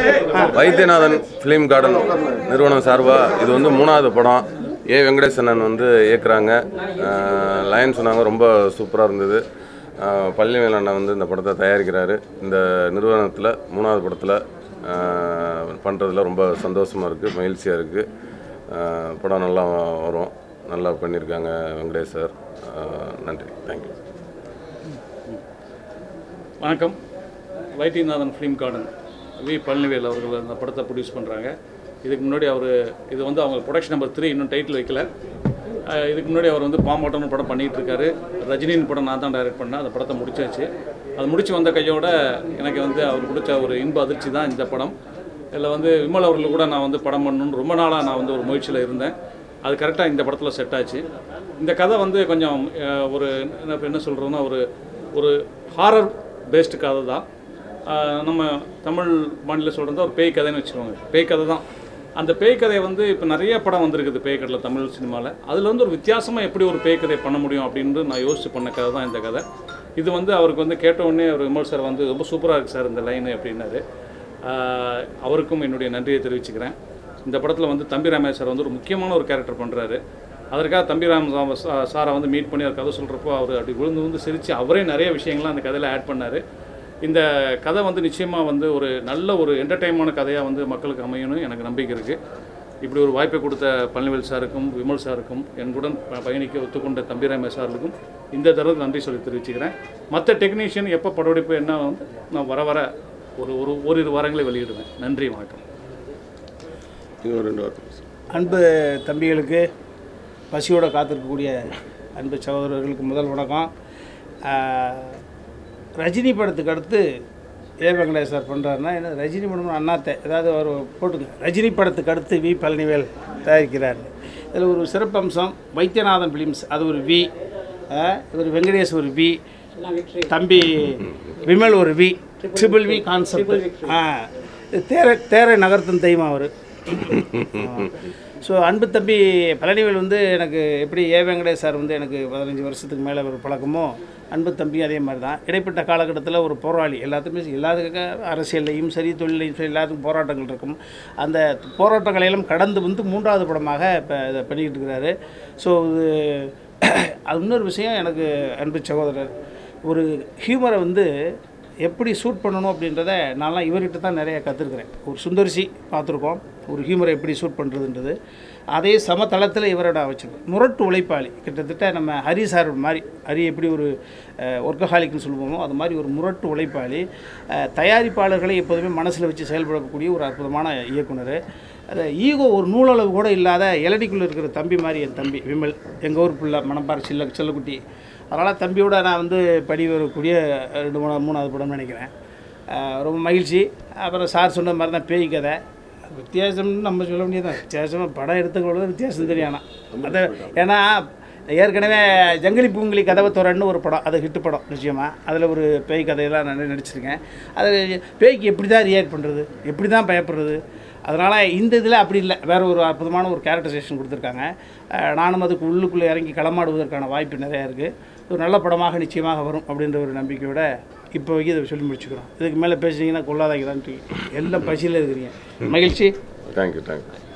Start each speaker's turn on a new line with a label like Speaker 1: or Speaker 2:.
Speaker 1: Vaidyanathan Film garden நிறுவனம் சார்பாக இது வந்து மூணாவது படம் ஏ வெங்கடேசனன் வந்து இயக்குறாங்க அஹ், லைன் சொன்னாங்க ரொம்ப சூப்பராக இருந்தது அஹ், பழனிவேல் அண்ணன் வந்து இந்த படத்தை தயாரிக்கிறாரு இந்த நிறுவனத்தில் மூணாவது படத்தில் பண்ணுறதுல ரொம்ப சந்தோஷமாக இருக்குது மகிழ்ச்சியாக இருக்குது படம் நல்லா வரும் நல்லா பண்ணியிருக்காங்க வெங்கடேஷ் சார் அஹ், நன்றி தேங்க்யூ
Speaker 2: வணக்கம் Vaidyanathan Film Garden V Palanivel அவர்கள் அந்த படத்தை ப்ரொடியூஸ் பண்ணுறாங்க இதுக்கு முன்னாடி அவர் இது வந்து அவங்க ப்ரொடக்ஷன் நம்பர் த்ரீ இன்னும் டைட்டில் வைக்கல அஹ் இதுக்கு முன்னாடி அவர் வந்து பாம்பாட்டம்னு படம் பண்ணிகிட்டு இருக்காரு ரஜினியின் படம் நான் தான் டைரக்ட் பண்ணேன் அந்த படத்தை முடிச்சாச்சு அது முடிச்சு வந்த கையோட எனக்கு வந்து அவர் கொடுத்த ஒரு இன்ப அதிர்ச்சி தான் இந்த படம் இதில் வந்து விமல் அவர்கள் கூட நான் வந்து படம் பண்ணணும்னு ரொம்ப நாளாக நான் வந்து ஒரு முயற்சியில் இருந்தேன் அது கரெக்டாக இந்த படத்தில் செட் ஆச்சு இந்த கதை வந்து கொஞ்சம் அஹ், ஒரு என்ன இப்ப என்ன சொல்கிறதுனா ஒரு ஒரு ஹாரர் பேஸ்டு கதை தான் ஆஹ் நம்ம தமிழ் மாநில சொல்கிறது ஒரு பேய் கதைன்னு வச்சுக்கோங்க பேய் கதை தான் அந்த பேய் கதை வந்து இப்போ நிறைய படம் வந்திருக்குது பேய் கதையில் தமிழ் சினிமாவில் அதில் வந்து ஒரு வித்தியாசமாக எப்படி ஒரு பேய் கதை பண்ண முடியும் அப்படின்னு நான் யோசிச்சு பண்ண கதை தான் இந்த கதை இது வந்து அவருக்கு வந்து கேட்ட உடனே அவர் விமல் சார் வந்து ரொம்ப சூப்பராக இருக்குது சார் இந்த லைனு அப்படின்னாரு ஆஹ் அவருக்கும் என்னுடைய நன்றியை தெரிவிச்சுக்கிறேன் இந்த படத்தில் வந்து தம்பி ராமையா சார் வந்து ஒரு முக்கியமான ஒரு கேரக்டர் பண்ணுறாரு அதற்காக தம்பி ராம் சா- சா- சாரை வந்து மீட் பண்ணி அவர் கதை சொல்கிறப்போ அவர் அப்படி விழுந்து விழுந்து சிரித்து அவரே நிறைய விஷயங்கள்லாம் அந்த கதையில் ஆட் பண்ணார் இந்த கதை வந்து நிச்சயமாக வந்து ஒரு நல்ல ஒரு என்டர்டைன்மான கதையாக வந்து மக்களுக்கு அமையணும் எனக்கு நம்பிக்கை இருக்குது இப்படி ஒரு வாய்ப்பை கொடுத்த பழனிவேல் சாருக்கும் விமல் சாருக்கும் என்னுடன் ப- பயணிக்க ஒத்துக்கொண்ட தம்பிராம சாருக்கும் இந்த தடவை நன்றி சொல்லி தெரிவிச்சுக்கிறேன் மற்ற டெக்னீஷியன் எப்போ படப்பிடிப்பு என்ன வந்து நான் வர வர ஒரு ஒரு ஓரிரு வாரங்களை வெளியிடுவேன் நன்றி வணக்கம்
Speaker 1: இன்னும் ரெண்டு வார்த்தை பேசுங்க.
Speaker 3: அன்பு தம்பிகளுக்கு பசியோட காத்திருக்கக்கூடிய அன்பு சகோதரர்களுக்கு முதல் வணக்கம் ஆஹ், ரஜினி படத்துக்கு அடுத்து ஏ வெங்கடேஷ் சார் பண்ணுறாருன்னா என்ன ரஜினி படம் அண்ணாத்தை ஏதாவது ஒரு போட்டுங்க ரஜினி படத்துக்கு அடுத்து வி பழனிவேல் தயாரிக்கிறார் இதில் ஒரு சிறப்பம்சம் வைத்தியநாதன் ஃபிலிம்ஸ் அது ஒரு வி இவர் வெங்கடேஷ் ஒரு வி தம்பி விமல் ஒரு வி ட்ரிபிள் வி கான்செப்ட் ஆ இது தேர தேரை நகர்த்தும் தெய்வம் அவர் ஸோ அன்பு தம்பி பழனிவேல் வந்து எனக்கு எப்படி ஏ வெங்கடேஷ் சார் வந்து எனக்கு பதினஞ்சு வருஷத்துக்கு மேலே ஒரு பழக்கமோ அன்பு தம்பி அதே மாதிரி தான் இடைப்பட்ட காலகட்டத்தில் ஒரு போராளி எல்லாத்துக்குமே எல்லாத்துக்கு அரசியல்லையும் சரி தொழிலையும் சரி எல்லாத்துக்கும் போராட்டங்கள் இருக்கும் அந்த போராட்டங்களையெல்லாம் கடந்து வந்து மூன்றாவது படமாக இப்போ இதை பண்ணிக்கிட்டு இருக்கிறாரு ஸோ இது அது இன்னொரு விஷயம் எனக்கு அன்பு சகோதரர் ஒரு ஹியூமரை வந்து எப்படி ஷூட் பண்ணணும் அப்படின்றத நான்லாம் இவர்கிட்ட தான் நிறைய கற்றுருக்குறேன் ஒரு சுந்தரிசி பார்த்துருக்கோம் ஒரு ஹியூமரை எப்படி ஷூட் பண்ணுறதுன்றது அதே சமதளத்தில் இவரை நான் வச்சுருப்பேன் முரட்டு உழைப்பாளி கிட்டத்தட்ட நம்ம ஹரி சார் மாதிரி ஹரி எப்படி ஒரு ஒர்க்கஹாலிக்னு சொல்லுவோமோ அது மாதிரி ஒரு முரட்டு உழைப்பாளி அஹ், தயாரிப்பாளர்களை எப்போதுமே மனசில் வச்சு செயல்படக்கூடிய ஒரு அற்புதமான இயக்குனர் அது ஈகோ ஒரு நூலளவு கூட இல்லாத இளடிக்குள்ளே இருக்கிற தம்பி மாதிரி என் தம்பி விமல் எங்கள் ஊர் பிள்ளை மணப்பாறை சில்ல செல்லக்குட்டி அதனால் தம்பியோட நான் வந்து படி வரக்கூடிய ரெண்டு மூணு மூணாவது படம்னு நினைக்கிறேன் அஹ் ரொம்ப மகிழ்ச்சி அப்புறம் சார் சொன்ன மாதிரி தான் பேய் கதை வித்தியாசம்னு நம்ம சொல்ல முடியாது வித்தியாசமாக படம் எடுத்துக்கொள்ள வித்தியாசம் தெரியும் ஆனால் அது ஏன்னா ஏற்கனவே ஜங்கிலி பூங்கிலி கதவை துறன்னு ஒரு படம் அது ஹிட் படம் நிச்சயமாக அதில் ஒரு பேய் கதையெல்லாம் நான் நடிச்சிருக்கேன் அது பேய்க்கு எப்படி தான் ரியாக்ட் பண்ணுறது எப்படி தான் பயப்படுறது அதனால் இந்த இதில் அப்படி இல்லை வேறு ஒரு அற்புதமான ஒரு கேரக்டரைசேஷன் கொடுத்துருக்காங்க அஹ் நானும் அதுக்கு உள்ளுக்குள்ளே இறங்கி களமாடுவதற்கான வாய்ப்பு நிறையா இருக்குது ஒரு நல்ல படமாக நிச்சயமாக வரும் அப்படின்ற ஒரு நம்பிக்கையோட இப்போதைக்கு இதை சொல்லி முடிச்சுக்கிறோம் இதுக்கு மேலே பேசுனீங்கன்னா கொள்ளாதாங்களான்ட்டு எல்லாம் பசியில் இருக்கிறீங்க மகிழ்ச்சி
Speaker 1: தேங்க்யூ தேங்க்யூ